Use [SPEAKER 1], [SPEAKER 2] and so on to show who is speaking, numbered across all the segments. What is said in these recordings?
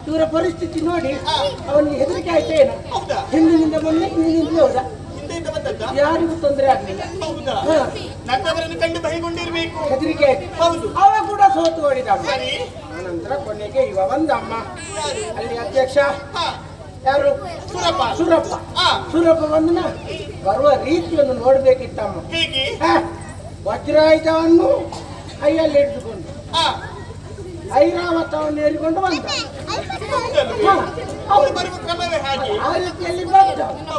[SPEAKER 1] ಇವರ ಪರಿಸ್ಥಿತಿ ನೋಡಿ
[SPEAKER 2] ಹಾ.
[SPEAKER 1] ಅವನಿಗೆ ಹೆದರಿಕೆ ಆಯ್ತೇನು
[SPEAKER 2] ಹೌದಾ
[SPEAKER 1] ಹಿಂದಿನಿಂದ ಬಂದು ಹಿಂದಿನಿಂದ ಹೋದ
[SPEAKER 2] ಹಿಂದೆಯಿಂದ ಬಂದದ್ದ
[SPEAKER 1] ಯಾರಿಗೂ ತೊಂದರೆ ಆಗ್ಲಿಲ್ಲ
[SPEAKER 2] ಹೌದಾ
[SPEAKER 1] ಹಾ.
[SPEAKER 2] ನನ್ನವರನ್ನು ಕಂಡು ಭಯಗೊಂಡಿರ್ಬೇಕು
[SPEAKER 1] ಹೆದರಿಕೆ ಆಯ್ತು
[SPEAKER 2] ಹೌದು
[SPEAKER 1] ಅವ ಕೂಡ ಸೋತು ಓಡಿದ
[SPEAKER 2] ಸರಿ
[SPEAKER 1] ಆನಂತರ ಕೊನೆಗೆ ಇವ ಬಂದಮ್ಮ
[SPEAKER 2] ಯಾರು?
[SPEAKER 1] ಅಲ್ಲಿ ಅಧ್ಯಕ್ಷ
[SPEAKER 2] ಹಾ
[SPEAKER 1] ಯಾರು
[SPEAKER 2] ಸುರಪ್ಪ
[SPEAKER 1] ಸುರಪ್ಪ
[SPEAKER 2] ಹಾ
[SPEAKER 1] ಸುರಪ್ಪ ಬಂದನ ಬರುವ ರೀತಿಯನ್ನು ನೋಡ್ಬೇಕಿತ್ತಮ್ಮ
[SPEAKER 2] ಹೇಗೆ
[SPEAKER 1] ಹ, ವಜ್ರಾಯುಧವನ್ನು ಕೈಯಲ್ಲಿ ಹಿಡಿದುಕೊಂಡು
[SPEAKER 2] ಹಾ
[SPEAKER 1] ಐರಾವತವನ್ನು ಏರಿಕೊಂಡು ಬಂದ
[SPEAKER 2] ಹೌದಲ್ವೇ?
[SPEAKER 1] ಹಾ,
[SPEAKER 2] ಅವನು ಬರುವ ಕ್ರಮವೇ ಹಾಗೆ
[SPEAKER 1] ಆ ರೀತಿಯಲ್ಲಿ ಬಂದ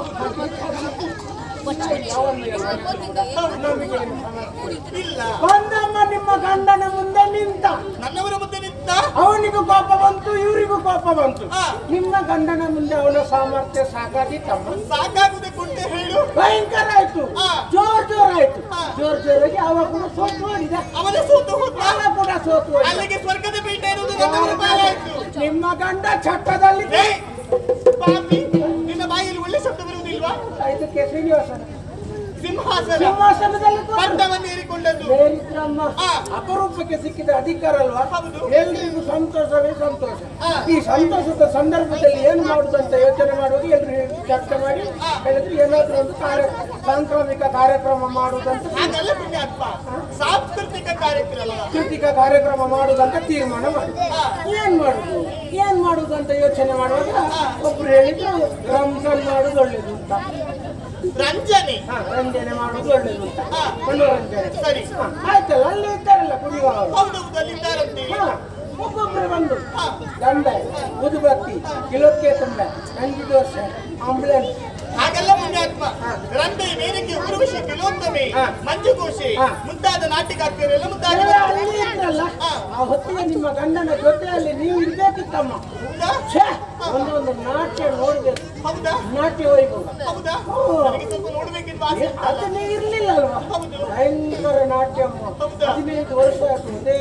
[SPEAKER 1] ನಮಗೆ ಏನು ಸಮಸ್ಯೆ?
[SPEAKER 2] ಇಲ್ಲ
[SPEAKER 1] ಬಂದಮ್ಮ ನಿಮ್ಮ ಗಂಡನ ಮುಂದೆ ನಿಂತ
[SPEAKER 2] ನನ್ನವರ ಮುಂದೆ ನಿಂತ
[SPEAKER 1] ಅವನಿಗೂ ಕೋಪ ಬಂತು ಇವರಿಗೂ ಕೋಪ ಬಂತು
[SPEAKER 2] ಹಾ.
[SPEAKER 1] ನಿಮ್ಮ ಗಂಡನ ಮುಂದೆ ಅವನ ಸಾಮರ್ಥ್ಯ ಸಾಕಾಗಿತ್ತಮ್ಮ
[SPEAKER 2] ಸಾಕಾಗುದೆ ಕೊಂಡೆ ಹೇಳು
[SPEAKER 1] ಭಯಂಕರ ಆಯ್ತು
[SPEAKER 2] ಹಾ.
[SPEAKER 1] ಜೋರ್ ಜೋರ್ ಆಯ್ತು
[SPEAKER 2] ಹಾ.
[SPEAKER 1] ಜೋರ್ ಜೋರಾಗಿ ಅವ ಕೂಡ ಸೋತು ಮಾಡಿದ
[SPEAKER 2] ಅವನ ಸೋತು ಹೋದ
[SPEAKER 1] ಅವ ಕೂಡ ಸೋತು ಹೋದ.
[SPEAKER 2] ಅಲ್ಲಿಗೆ ಸ್ವರ್ಗದ ಪೀಠ ಇರುವುದು ನನ್ನವರ ಪಾಲಾಯ್ತು
[SPEAKER 1] ನಿಮ್ಮ ಗಂಡ ಚಟ್ಟದಲ್ಲಿ
[SPEAKER 2] ಏಯ್! ಪಾಪಿ ನಿನ್ನ ಬಾಯಲ್ಲಿ ಒಳ್ಳೆ ಶಬ್ದ ಬರುವುದಿಲ್ವಾ
[SPEAKER 1] ಇದಕ್ಕೆ ಶ್ರೀನಿವಾಸನ
[SPEAKER 2] ಸಿಂಹಾಸನ
[SPEAKER 1] ಸಿಂಹಾಸನದಲ್ಲಿ ಕೂತ್ರು.
[SPEAKER 2] ಪಟ್ಟವನ್ನು ಏರಿಕೊಂಡದ್ದು
[SPEAKER 1] ಮೇರಿದ್ರಮ್ಮ
[SPEAKER 2] ಹಾ.
[SPEAKER 1] ಅಪರೂಪಕ್ಕೆ ಸಿಕ್ಕಿದ ಅಧಿಕಾರ ಅಲ್ವಾ
[SPEAKER 2] ಹೌದು.
[SPEAKER 1] ಎಲ್ರಿಗೂ ಸಂತೋಷವೇ ಸಂತೋಷ
[SPEAKER 2] ಹಾ.
[SPEAKER 1] ಈ ಸಂತೋಷದ ಸಂದರ್ಭದಲ್ಲಿ ಏನು ಮಾಡುದಂತ ಯೋಚನೆ ಮಾಡುವುದು ಎಲ್ರು ಚರ್ಚೆ ಮಾಡಿ
[SPEAKER 2] ಹಾ.
[SPEAKER 1] ಹೇಳಿದ್ರು ಏನಾದ್ರೂ ಒಂದು ಕಾರ್ಯ ಸಾಂಕ್ರಾಮಿಕ ಕಾರ್ಯಕ್ರಮ ಮಾಡುವುದಂತ
[SPEAKER 2] ಹಾಗಲ್ಲ ಪುಣ್ಯಾತ್ಮ ಸಾಂಸ್ಕೃತಿಕ ಕಾರ್ಯಕ್ರಮ
[SPEAKER 1] ಸಾಂಸ್ಕೃತಿಕ ಕಾರ್ಯಕ್ರಮ ಮಾಡುವುದಂತ ತೀರ್ಮಾನ ಮಾಡಿ
[SPEAKER 2] ಹಾ.
[SPEAKER 1] ಏನ್ ಮಾಡುದು ಏನ್ ಮಾಡುದು ಅಂತ ಯೋಚನೆ ಮಾಡುವಾಗ ಒಬ್ರು ಹೇಳಿದ್ರು ರಂಜಾನ್ ಮಾಡುದು ಒಳ್ಳೇದು ಅಂತ
[SPEAKER 2] ರಂಜನೆ
[SPEAKER 1] ಹಾ, ರಂಜನೆ ಮಾಡುದು ಒಳ್ಳೇದು ಅಂತ
[SPEAKER 2] ಹಾ.
[SPEAKER 1] ಮನೋರಂಜನೆ
[SPEAKER 2] ಸರಿ
[SPEAKER 1] ಹಾ, ಆಯ್ತಲ್ಲ ಅಲ್ಲಿ ಇದ್ದಾರಲ್ಲ ಕುಡಿಯುವವರು
[SPEAKER 2] ಹೌದೌದು ಅಲ್ಲಿದ್ದಾರಂತೆ
[SPEAKER 1] ಹಾ, ಒಬ್ಬೊಬ್ರು ಬಂದು
[SPEAKER 2] ಹಾ.
[SPEAKER 1] ದಂಡ ಉದುಬತ್ತಿ ಕಿಲೋಕ್ಕೆ ತುಂಬ ನಂಜಿ ದೋಸೆ ಆಂಬುಲೆನ್ಸ್
[SPEAKER 2] ಹಾಗಲ್ಲ ಪುಣ್ಯಾತ್ಮ ರಂಡೆ ಮೇರೆಗೆ ಉರ್ವಶಿ ತಿಲೋತ್ತಮೆ
[SPEAKER 1] ಹಾ.
[SPEAKER 2] ಮಂಜುಘೋಷೆ
[SPEAKER 1] ಹಾ.
[SPEAKER 2] ಮುಂತಾದ ನಾಟ್ಯಗಾರ್ತಿಯರೆಲ್ಲ ಮುಂತಾದ
[SPEAKER 1] ಎಲ್ಲ ಅಲ್ಲಿ ಇದ್ರಲ್ಲ
[SPEAKER 2] ಹಾ.
[SPEAKER 1] ಆ ಹೊತ್ತಿಗೆ ನಿಮ್ಮ ಗಂಡನ ಜೊತೆಯಲ್ಲಿ ನೀವು ಇರ್ಬೇಕಿತ್ತಮ್ಮ
[SPEAKER 2] ಹೌದಾ
[SPEAKER 1] ಛೇ ಒಂದೊಂದು ನಾಟ್ಯ ನೋಡ್ಬೇಕು
[SPEAKER 2] ಹೌದಾ
[SPEAKER 1] ನಾಟ್ಯ ವೈಭವ
[SPEAKER 2] ಹೌದಾ
[SPEAKER 1] ಹೋ.
[SPEAKER 2] ನನಗೆ ಸ್ವಲ್ಪ ನೋಡ್ಬೇಕೆಂದು ಆಸೆ ಉಂಟಲ್ಲ?
[SPEAKER 1] ಅದನ್ನೇ ಇರ್ಲಿಲ್ಲ ಅಲ್ವಾ
[SPEAKER 2] ಹೌದು.
[SPEAKER 1] ಭಯಂಕರ ನಾಟ್ಯಮ್ಮ
[SPEAKER 2] ಹೌದಾ?
[SPEAKER 1] ಹದಿನೈದು ವರ್ಷ ಆಯ್ತು ಅದೇ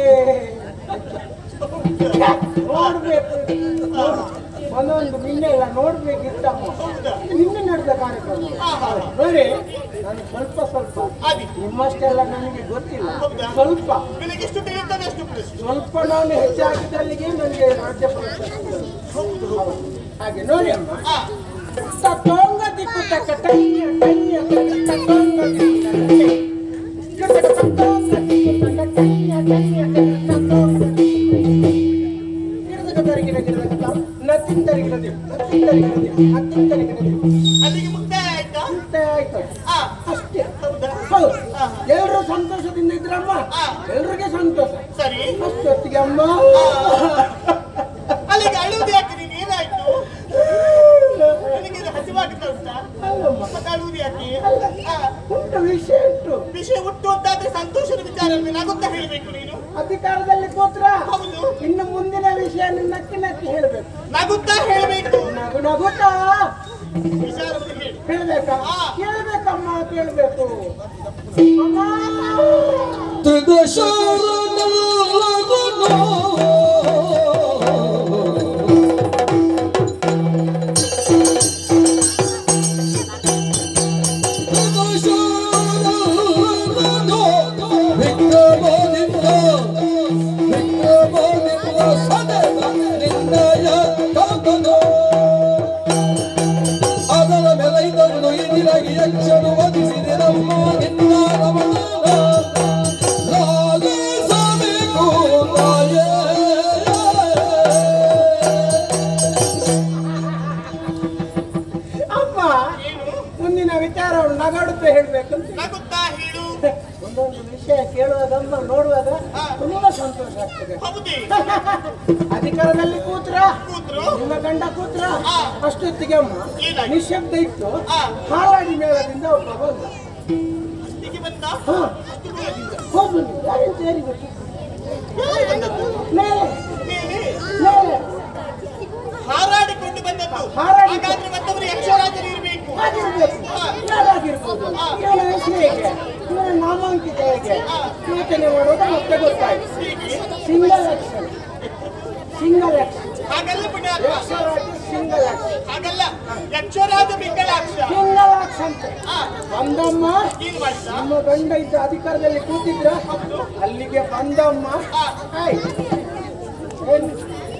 [SPEAKER 1] ನೋಡ್ಬೇಕು ಒಂದೊಂದು ನಿನ್ನೆ ಎಲ್ಲ ನೋಡ್ಬೇಕಿತ್ತಮ್ಮ
[SPEAKER 2] ಹೌದಾ?
[SPEAKER 1] ನಿನ್ನೆ ನಡೆದ ಕಾರ್ಯಕ್ರಮ
[SPEAKER 2] ಹಾ, ಹಾ, ಹಾ.
[SPEAKER 1] ನೋಡಿ ನಾನು ಸ್ವಲ್ಪ ಸ್ವಲ್ಪ
[SPEAKER 2] ಅದಿ
[SPEAKER 1] ನಿಮ್ಮಷ್ಟೆಲ್ಲ ನನಗೆ ಗೊತ್ತಿಲ್ಲ
[SPEAKER 2] ಹೌದಾ?
[SPEAKER 1] ಸ್ವಲ್ಪ
[SPEAKER 2] ನಿನಗೆ ಎಷ್ಟು ತಿಳಿಯುತ್ತದೆ ಅಷ್ಟು ಪ್ರಶ್ನೆ
[SPEAKER 1] ಸ್ವಲ್ಪ ನಾನು ಹೆಚ್ಚಾಗಿದ್ದಲ್ಲಿಗೆ ನನಗೆ ರಾಜ್ಯ ಪ್ರಶಸ್ತಿ ಹೌದು. ಹಾಗೆ ನೋಡಿ ಅಮ್ಮ
[SPEAKER 2] ಹಾ
[SPEAKER 1] ತತ್ತೋಂಗ ದಿಕ್ಕು ತಕ್ಕ ಟೈಯ ಟೈಯ ತಕ್ಕ ತತ್ತೋಂಗ ದಿಕ್ಕು ತಕ್ಕ ಟೈ. ಜೊತೆ ತತ್ತೋಂಗ ದಿಕ್ಕು ತಕ್ಕ ಟೈಯ ಟೈಯ ತಕ್ಕ ತತ್ತೋಂಗ ದಿಕ್ಕು ಟೈ. ಗಿಡದಗ ತರಗಿನ ಗಿಡದಗ ತ- ನತ್ತಿನ ತರಗಿನ ದಿಕ್ಕು, ನತ್ತಿನ ತರಗಿನ ದಿಕ್ಕು, ನತ್ತಿನ ತರಗಿನ ದಿಕ್ಕು.
[SPEAKER 2] ಅಲ್ಲಿಗೆ ಮುಕ್ತಾಯ ಆಯ್ತಾ
[SPEAKER 1] ಮತ್ತೆ ಆಯ್ತು
[SPEAKER 2] ಹಾ
[SPEAKER 1] ಅಷ್ಟೇ
[SPEAKER 2] ಹೌದಾ
[SPEAKER 1] ಹೌದು
[SPEAKER 2] ಹಾ.
[SPEAKER 1] ಎಲ್ಲರೂ ಸಂತೋಷದಿಂದ ಇದ್ರಮ್ಮ
[SPEAKER 2] ಹಾ.
[SPEAKER 1] ಎಲ್ರಿಗೆ ಸಂತೋಷ
[SPEAKER 2] ಸರಿ
[SPEAKER 1] ಅಷ್ಟೊತ್ತಿಗೆ ಅಮ್ಮ
[SPEAKER 2] ಅಲ್ಲಿಗೆ ಅಳುವುದು ಯಾಕೆ ನೀನು ಏನಾಯ್ತು ನಿನಗೆ ಇದು ಹಸಿವಾಗ್ತಾ ಉಂಟಾ
[SPEAKER 1] ಅಲ್ಲಮ್ಮ
[SPEAKER 2] ಮತ್ತೆ ಅಳುವುದು ಯಾಕೆ ಹಾ.
[SPEAKER 1] ಉಂಟು ವಿಷಯ ಉಂಟು
[SPEAKER 2] ವಿಷಯ ಹುಟ್ಟು ಅಂತಾದ್ರೆ ಸಂತೋಷದ ವಿಚಾರ ಅಲ್ವೇ ನಗುತ್ತಾ ಹೇಳ್ಬೇಕು ನೀನು
[SPEAKER 1] ಅಧಿಕಾರದಲ್ಲಿ ಕೂತ್ರ
[SPEAKER 2] ಹೌದು
[SPEAKER 1] ಇನ್ನು ಮುಂದಿನ ವಿಷಯ ನಕ್ಕಿ ನಕ್ಕಿ ಹೇಳ್ಬೇಕು
[SPEAKER 2] ನಗುತ್ತಾ ಹೇಳ್ಬೇಕು
[SPEAKER 1] ನಗು ನಗುತ್ತಾ
[SPEAKER 2] ವಿಚಾರವನ್ನು ಹೇಳಿ
[SPEAKER 1] ಹೇಳ್ಬೇಕಾ
[SPEAKER 2] ಹಾ.
[SPEAKER 1] ಕೇಳ್ಬೇಕಮ್ಮ ಕೇಳ್ಬೇಕು ಅಮ್ಮ
[SPEAKER 3] ಅದರ ಮೇಲೈದವನು ಎದಿರಾಗಿ ಯಕ್ಷನು ವಧಿಸಿದೆ ನಮ್ಮ ನಿನ್ನ ರಮಣನ ರಾಗಿಸಬೇಕು ನಾಯೇ
[SPEAKER 1] ಅಮ್ಮ
[SPEAKER 2] ಏನು
[SPEAKER 1] ಮುಂದಿನ ವಿಚಾರವನ್ನು ನಗಾಡುತ್ತಾ ಹೇಳ್ಬೇಕಂತ
[SPEAKER 2] ನಗುತ್ತಾ ಹೇಳು
[SPEAKER 1] ಒಂದೊಂದು ವಿಷಯ ಕೇಳುವಾಗಮ್ಮ ನೋಡುವಾಗ
[SPEAKER 2] ಹಾ.
[SPEAKER 1] ತುಂಬಾ ಸಂತೋಷ ಆಗ್ತದೆ
[SPEAKER 2] ಹೌದೇ
[SPEAKER 1] ಅಧಿಕಾರದಲ್ಲಿ ಕೂತ್ರ
[SPEAKER 2] ಕೂತ್ರು
[SPEAKER 1] ನಿಮ್ಮ ಗಂಡ ಕೂತ್ರ
[SPEAKER 2] ಹಾ.
[SPEAKER 1] ಅಷ್ಟೊತ್ತಿಗೆ ಅಮ್ಮ
[SPEAKER 2] ಏನಾಯ್ತು?
[SPEAKER 1] ನಿಶಬ್ದ ಇತ್ತು
[SPEAKER 2] ಹಾ.
[SPEAKER 1] ಹಾಲಾಡಿ ಮೇಳದಿಂದ ಒಬ್ಬ ಬಂದ
[SPEAKER 2] ಹೀಗೆ ಬಂತ
[SPEAKER 1] ಹಾ.
[SPEAKER 2] ಅಷ್ಟು ದೂರದಿಂದ.
[SPEAKER 1] ಹೋಗು ನೀವು, ಯಾರೆಂತ ಯಾರಿಗೊತ್ತು?
[SPEAKER 2] ಎಲ್ಲಿ ಬಂದದ್ದು
[SPEAKER 1] ಮೇಲೆ
[SPEAKER 2] ಮೇಲೆ
[SPEAKER 1] ಮೇಲೆ
[SPEAKER 2] ಹಾರಾಡಿಕೊಂಡು ಬಂದದ್ದು
[SPEAKER 1] ಹಾರಾಡಿ-
[SPEAKER 2] ಹಾಗಾದ್ರೆ ಮತ್ತೊಬ್ಬರು ಯಕ್ಷರಾಜರು ಇರಬೇಕು
[SPEAKER 1] ಆಗಿರ್ಬೇಕು ಯಾರಾಗಿರ್ಬೋದು ಇವನ ಹೆಸರು ಹೇಗೆ ಇವನ ನಾಮಾಂಕಿತ ಹೇಗೆ ಯೋಚನೆ ಮಾಡೋದು ಮತ್ತೆ ಗೊತ್ತಾಯ್ತು ಸಿಂಗಲ್ ಆಕ್ಷನ್ ಸಿಂಗಲ್ ಆಕ್ಷನ್
[SPEAKER 2] ಹಾಗಲ್ಲ ಪುಣ್ಯಾತ್ಮ
[SPEAKER 1] ಯಕ್ಷರಾಜ ಸಿಂಗಲ್ ಆಕ್ಷನ್
[SPEAKER 2] ಹಾಗಲ್ಲ ಯಕ್ಷರಾಜ ಮಿಂಗಲಾಕ್ಷ
[SPEAKER 1] ಸಿಂಗಲ್ ಆಕ್ಷನ್
[SPEAKER 2] ಹಾ
[SPEAKER 1] ಬಂದಮ್ಮ
[SPEAKER 2] ಏನ್ ಮಾಡಿದ
[SPEAKER 1] ನಮ್ಮ ಗಂಡ ಇದ್ದ ಅಧಿಕಾರದಲ್ಲಿ ಕೂತಿದ್ರ ಅಲ್ಲಿಗೆ ಬಂದಮ್ಮ
[SPEAKER 2] ಹಾ
[SPEAKER 1] ಹಾಯ್. ಏನು?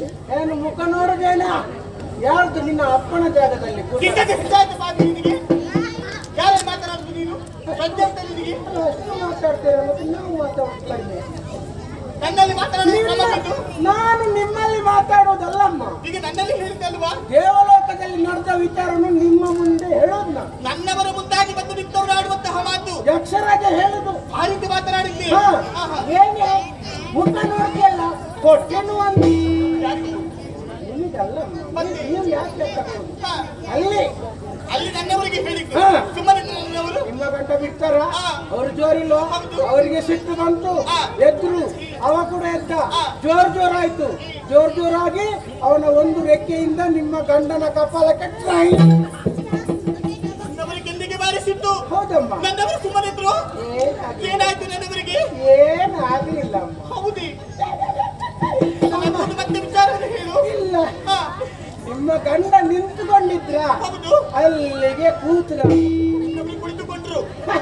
[SPEAKER 1] ಏನು ಮುಖ ನೋಡುದೇನ ಯಾರ್ದು ನಿನ್ನ ಅಪ್ಪನ ಜಾಗದಲ್ಲಿ ಕೂತ?
[SPEAKER 2] ಕಿಟ್ಟಕ್ಕೆ ಸಿದ್ಧಾಂತ ಬಾಗಿ ನಿನಗೆ ಯಾರು ಮಾತನಾಡುದು ನೀನು ಸಂಜೆ ಅಂತ ನಿನಗೆ
[SPEAKER 1] ಅಲ್ಲ, ಅಷ್ಟು ಮಾತಾಡ್ತೀರ ಮತ್ತೆ ನಾವು ಮಾತಾಡ್ತಾ ಇದ್ದೇವೆ
[SPEAKER 2] ನನ್ನಲ್ಲಿ ಮಾತನಾಡುವ ಕ್ರಮ ಬಿಟ್ಟು
[SPEAKER 1] ನಾನು ನಿಮ್ಮಲ್ಲಿ ಮಾತಾಡೋದಲ್ಲಮ್ಮ
[SPEAKER 2] ಈಗ ನನ್ನಲ್ಲಿ ಹೇಳಿದ್ದಲ್ವಾ
[SPEAKER 1] ದೇವಲೋಕದಲ್ಲಿ ನಡೆದ ವಿಚಾರನು ನಿಮ್ಮ ಮುಂದೆ ಹೇಳೋದು ನಾನು
[SPEAKER 2] ನನ್ನವರ ಮುಂದಾಗಿ ಬಂದು ನಿಂತವರು ಆಡುವಂತಹ ಮಾತು
[SPEAKER 1] ಯಕ್ಷರಾಜ ಹೇಳುದು
[SPEAKER 2] ಆ ರೀತಿ ಮಾತನಾಡಿದ್ದೆ
[SPEAKER 1] ಹಾ,
[SPEAKER 2] ಆಹಾ.
[SPEAKER 1] ಏನೇ ಮುಖ ನೋಡ್ತಿಯಲ್ಲ ಕೊಟ್ಟೆನು ಅಂತ
[SPEAKER 2] ಯಾರಿಗೆ?
[SPEAKER 1] ನಿಮಗಲ್ಲಮ್ಮ
[SPEAKER 2] ಮತ್ತೆ?
[SPEAKER 1] ನೀವು ಯಾಕೆ ತಗೊಳ್ಳೋದು
[SPEAKER 2] ಹಾ.
[SPEAKER 1] ಅಲ್ಲಿ
[SPEAKER 2] ಅಲ್ಲಿ ನನ್ನವರಿಗೆ ಹೇಳಿದ್ದು
[SPEAKER 1] ಹಾ.
[SPEAKER 2] ಸುಮ್ಮನೆ ನನ್ನವರು
[SPEAKER 1] ನಿಮ್ಮ ಗಂಟ ಬಿಡ್ತಾರ
[SPEAKER 2] ಹಾ.
[SPEAKER 1] ಅವ್ರು ಜೋರಿಲ್ಲ
[SPEAKER 2] ಹೌದು.
[SPEAKER 1] ಅವರಿಗೆ ಸಿಟ್ಟು ಬಂತು
[SPEAKER 2] ಹಾ.
[SPEAKER 1] ಎದ್ರು ಅವ ಕೂಡ ಎದ್ದ
[SPEAKER 2] ಹಾ.
[SPEAKER 1] ಜೋರ್ ಜೋರಾಯ್ತು ಜೋರ್ ಜೋರಾಗಿ ಅವನ ಒಂದು ರೆಕ್ಕೆಯಿಂದ ನಿಮ್ಮ ಗಂಡನ ಕಪಾಲಕ್ಕೆ ಟ್ರೈ
[SPEAKER 2] ನನ್ನವರಿಗೆ ಎಂದಿಗೆ ಬಾರಿಸಿತ್ತು
[SPEAKER 1] ಹೌದಮ್ಮ
[SPEAKER 2] ನನ್ನವರು ಸುಮ್ಮನೆ ಇದ್ರು
[SPEAKER 1] ಏನಾಗಿ
[SPEAKER 2] ಏನಾಯ್ತು ನನ್ನವರಿಗೆ
[SPEAKER 1] ಏನಾಗಲಿಲ್ಲ ಅಮ್ಮ
[SPEAKER 2] ಹೌದೇ ನನ್ನದು ಮತ್ತೆ ವಿಚಾರವನ್ನು ಹೇಳು
[SPEAKER 1] ಇಲ್ಲ
[SPEAKER 2] ಹಾ.
[SPEAKER 1] ನಿಮ್ಮ ಗಂಡ ನಿಂತುಕೊಂಡಿದ್ರ
[SPEAKER 2] ಹೌದು
[SPEAKER 1] ಅಲ್ಲಿಗೆ ಕೂತ್ರ
[SPEAKER 2] ನಮಗೆ ಕುಳಿತುಕೊಂಡ್ರು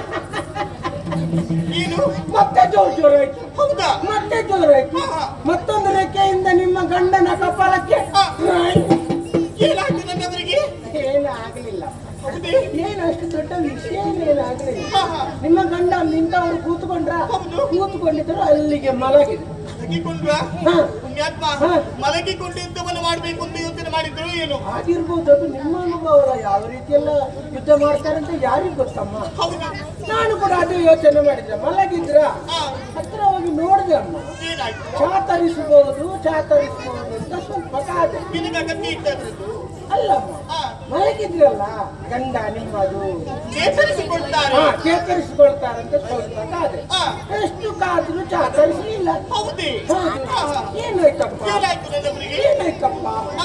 [SPEAKER 2] ನೀನು
[SPEAKER 1] ಮತ್ತೆ ಜೋರ್ ಜೋರಾಯ್ತು
[SPEAKER 2] ಹೌದಾ
[SPEAKER 1] ಮತ್ತೆ ಜೋರಾಯ್ತು
[SPEAKER 2] ಹಾ, ಹಾ.
[SPEAKER 1] ಮತ್ತೊಂದು ರೆಕ್ಕೆಯಿಂದ ನಿಮ್ಮ ಗಂಡನ ಕಪಾಲಕ್ಕೆ
[SPEAKER 2] ಹಾ.
[SPEAKER 1] ಟ್ರೈ.
[SPEAKER 2] ಏನಾಯ್ತು ನನ್ನವರಿಗೆ
[SPEAKER 1] ಏನಾಗಲಿಲ್ಲ
[SPEAKER 2] ಹೌದೇ
[SPEAKER 1] ಏನು ಅಷ್ಟು ದೊಡ್ಡ ವಿಷಯ ಏನಾಗಲಿಲ್ಲ
[SPEAKER 2] ಹಾ, ಹಾ.
[SPEAKER 1] ನಿಮ್ಮ ಗಂಡ ನಿಂತವರು ಕೂತ್ಕೊಂಡ್ರ
[SPEAKER 2] ಹೌದು.
[SPEAKER 1] ಕೂತ್ಕೊಂಡಿದ್ರು ಅಲ್ಲಿಗೆ ಮಲಗಿದ್ರು
[SPEAKER 2] ಮಲಗಿಕೊಂಡ್ರ
[SPEAKER 1] ಹಾ
[SPEAKER 2] ಪುಣ್ಯಾತ್ಮ
[SPEAKER 1] ಹಾ.
[SPEAKER 2] ಮಲಗಿಕೊಂಡು ಯುದ್ಧವನ್ನು ಮಾಡಬೇಕು ಅಂತ ಯೋಚನೆ ಮಾಡಿದ್ರು ಏನು
[SPEAKER 1] ಆಗಿರ್ಬೋದು ಅದು ನಿಮ್ಮ ಅನುಭವ ಯಾವ ರೀತಿಯೆಲ್ಲ ಯುದ್ಧ ಮಾಡ್ತಾರೆ ಅಂತ ಯಾರಿಗ್ ಗೊತ್ತಮ್ಮ
[SPEAKER 2] ಹೌದು
[SPEAKER 1] ನಾನು ಕೂಡ ಅದೇ ಯೋಚನೆ ಮಾಡಿದ್ದೆ ಮಲಗಿದ್ರ
[SPEAKER 2] ಹಾ.
[SPEAKER 1] ಹತ್ರ ಹೋಗಿ ನೋಡಿದೆ ಅಮ್ಮ
[SPEAKER 2] ಏನಾಯ್ತು
[SPEAKER 1] ಚಾತರಿಸಬಹುದು ಚಾತರಿಸಬಹುದು ಅಂತ ಸ್ವಲ್ಪ ಕಾದೆ
[SPEAKER 2] ನಿನಗೆ ಅಗತ್ಯ ಇದ್ದದ್ದು
[SPEAKER 1] ಅಲ್ಲಮ್ಮ
[SPEAKER 2] ಹಾ.
[SPEAKER 1] ಮಲಗಿದ್ರಲ್ಲ ಗಂಡ ನಿಮ್ಮದು
[SPEAKER 2] ಚೇತರಿಸಿಕೊಳ್ತಾರೆ
[SPEAKER 1] ಹಾ ಚೇತರಿಸಿಕೊಳ್ತಾರಂತ ಸ್ವಲ್ಪ ಕಾದೆ
[SPEAKER 2] ಹಾ.
[SPEAKER 1] ಎಷ್ಟು ಕಾದ್ರು ಚಾತರಿಸಲಿಲ್ಲ
[SPEAKER 2] ಹೌದೇ
[SPEAKER 1] ಹೌದು.
[SPEAKER 2] ಹಾ, ಹಾ.
[SPEAKER 1] ಏನಾಯ್ತಪ್ಪ
[SPEAKER 2] ಏನಾಯ್ತು ನನ್ನವರಿಗೆ
[SPEAKER 1] ಏನಾಯ್ತಪ್ಪ
[SPEAKER 2] ಹಾ.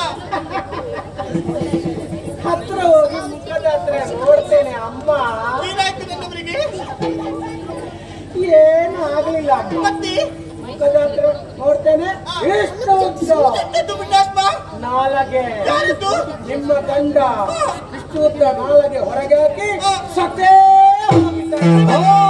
[SPEAKER 1] ಹತ್ರ ಹೋಗಿ ಮುಖದ ಹತ್ರ ನೋಡ್ತೇನೆ ಅಮ್ಮ
[SPEAKER 2] ಏನಾಯ್ತು ನನ್ನವರಿಗೆ
[SPEAKER 1] ಏನು ಆಗ್ಲಿಲ್ಲ ಅಮ್ಮ
[SPEAKER 2] ಮತ್ತೆ
[SPEAKER 1] ಮುಖದ ಹತ್ರ ನೋಡ್ತೇನೆ ಎಷ್ಟು ಉದ್ದ
[SPEAKER 2] ಎಂತದ್ದು ಪುಣ್ಯಾತ್ಮ
[SPEAKER 1] ನಾಲಗೆ
[SPEAKER 2] ಯಾರದ್ದು
[SPEAKER 1] ನಿಮ್ಮ ಗಂಡ ಇಷ್ಟು ಉದ್ದ ನಾಲಗೆ ಹೊರಗೆ ಹಾಕಿ ಸತ್ತೇ ಹೋಗಿದ್ದಾನೆ.
[SPEAKER 3] ಆ